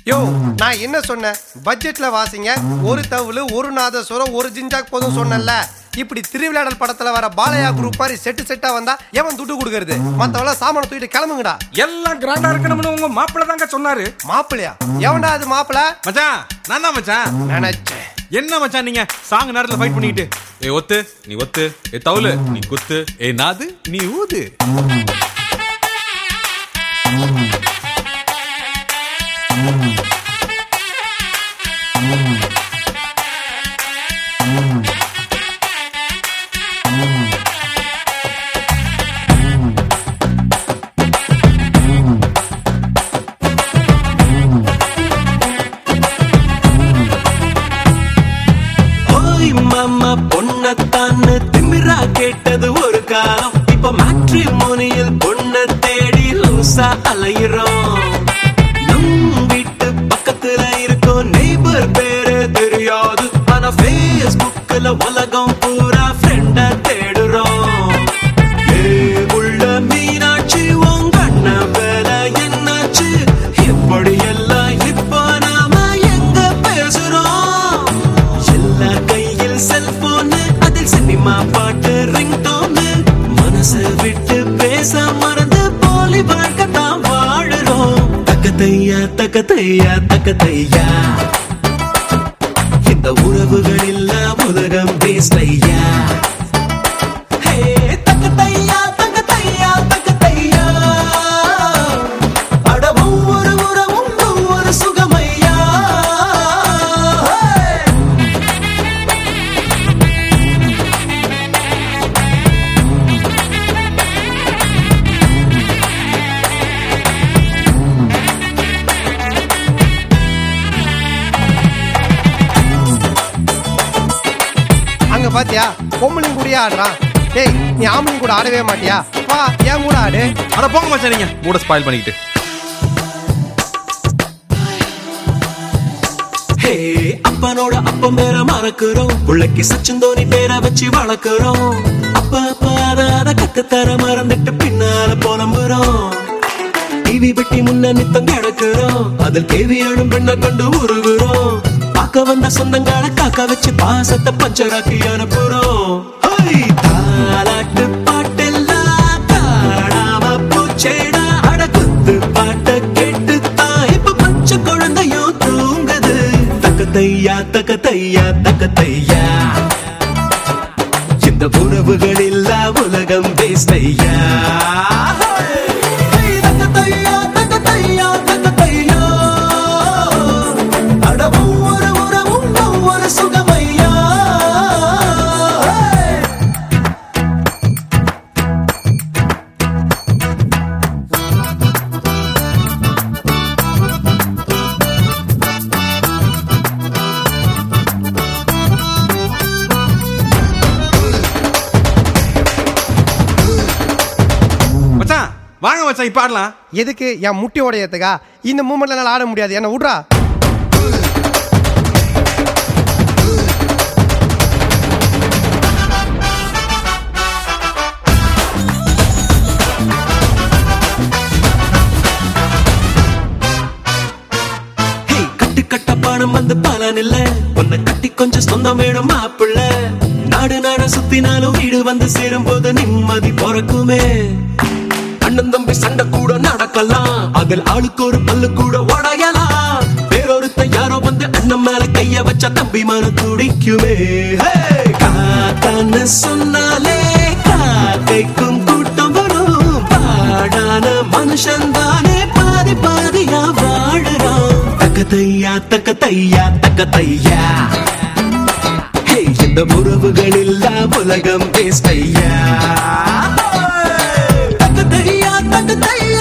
யோ நான் என்ன சொன்னேன் பட்ஜெட்ல வாசிங்க ஒரு தவுளு ஒரு நாதஸ்வரம் ஒரு ஜிஞ்சாக் போதும் சொன்னேன்ல இப்படி திருவிளையாடல் படத்துல வர பாலையா குரூப் மாதிரி செட்டு செட்டா வந்தா எவன் துட்டு கொடுக்கறது மத்தவள சாமான தூக்கிட்டு கிளம்புங்கடா எல்லாம் கிராண்டா இருக்கணும்னு உங்க மாப்பிள்ள தாங்க சொன்னாரு மாப்பிளையா எவன்டா அது மாப்பிள மச்சான் நான் தான் மச்சான் நினைச்சேன் என்ன மச்சான் நீங்க சாங் நேரத்துல ஃபைட் பண்ணிக்கிட்டு ஏ ஒத்து நீ ஒத்து ஏ தவுலு நீ குத்து ஏ நாது நீ ஊது ஓய் மாமா பொண்ணத்தான்னு திமிரா கேட்டது ஒரு காலம் இப்ப மேட்ரிமோனியில் பொண்ண தேடி லூசா அலையிறோம் நம் வீட்டு பக்கத்துல இருக்கும் நெய்பர் பேரு தெரியாது ஆனா ஃபேஸ்புக்ல உலகம் பூரா ஃப்ரெண்ட தேடுறோம் ஏ உள்ள மீனாட்சி உங்க அண்ணன் வேலை என்னாச்சு எப்படி எல்லாம் இப்ப நாம எங்க பேசுறோம் எல்லார் கையில் செல்போனு அதில் சினிமா பாட்டு ரிங்டோனு மனசு விட்டு பேச மறந்து போலி வாழ்க்கை தான் வாழுறோம் தக்கத்தையா தக்கத்தையா தக்கத்தையா இந்த உறவுகள் இல்ல உலகம் பேசலையா ஹே தக்கத்தையா தக்கத்தையா தக்கத்தையா அட ஒவ்வொரு உறவும் ஒவ்வொரு சுகமையா ஹே அங்க பாத்தியா பொம்பளையும் கூடயே ஆடுறான் டேய் நீ ஆம்பளையும் கூட ஆடவே மாட்டியா வா என் கூட ஆடு அட போங்க மச்சான் நீங்க மூட ஸ்பாயில் பண்ணிக்கிட்டு ஹே அப்பனோட அப்பம் பேர மறக்கிறோம் புள்ளைக்கு சச்சின் தோனி பேரை வச்சு வளர்க்கிறோம் அப்பா பாதாத கத்துத்தர மறந்துட்டு பின்னால புலம்புறோம் டிவி பெட்டி முன்ன நித்தம் கிடக்குறோம் அதில் கேவியானும் பெண்ணை கண்டு உருகுறோம் பார்க்க வந்த சொந்தங்களை காக்க வச்சு பாசத்தை பஞ்சராக்கி அனுப்புறோம் ஹை, தாலாட்டு பாட்டெல்லாம் காணாம பூச்சேடா அட குத்து பாட்ட கேட்டு தான் இப்ப பச்சை குழந்தையும் தூங்குது தக்கத்தையா தக்கத்தையா தக்கத்தையா இந்த உறவுகள் இல்லா உலகம் பேசையா தக்கத்தையா தக்கத்தையா தக்கத்தையா அட ஒவ்வொரு உறவும் ஒவ்வொரு சுகமையா மச்சான் வாங்க மச்சான் இப்ப ஆடலாம் எதுக்கு என் முட்டி உடையத்துக்கா இந்த மூமெண்ட்ல என்னால ஆட முடியாது என்ன விட்றா ஹே, கட்டு கட்ட பணம் வந்து பலன் இல்ல உன்னை கட்டி கொஞ்சம் சொந்தம் வேணும் மாப்பிள்ள நாடு நாட சுத்தினாலும் வீடு வந்து சேரும் போது நிம்மதி பிறக்குமே அண்ணன் தம்பி சண்டை கூட நடக்கலாம் அதில் ஆளுக்கு ஒரு பல்லு கூட உடையலாம் வேறொருத்த யாரோ வந்து அண்ணன் மேல கைய வச்சா தம்பி மன துடிக்குமே ஹே, காக்கான்னு சொன்னாலே காக்கைக்கும் கூட்டம் வரும் பாடான மனுஷன் தானே பாதி பாதியா வாழுறான் தக்கத்தையா தக்கத்தையா தக்கத்தையா ஹே, இந்த உறவுகள் இல்லா உலகம் பேசையா தக்கத்தையா தக்கத்தையா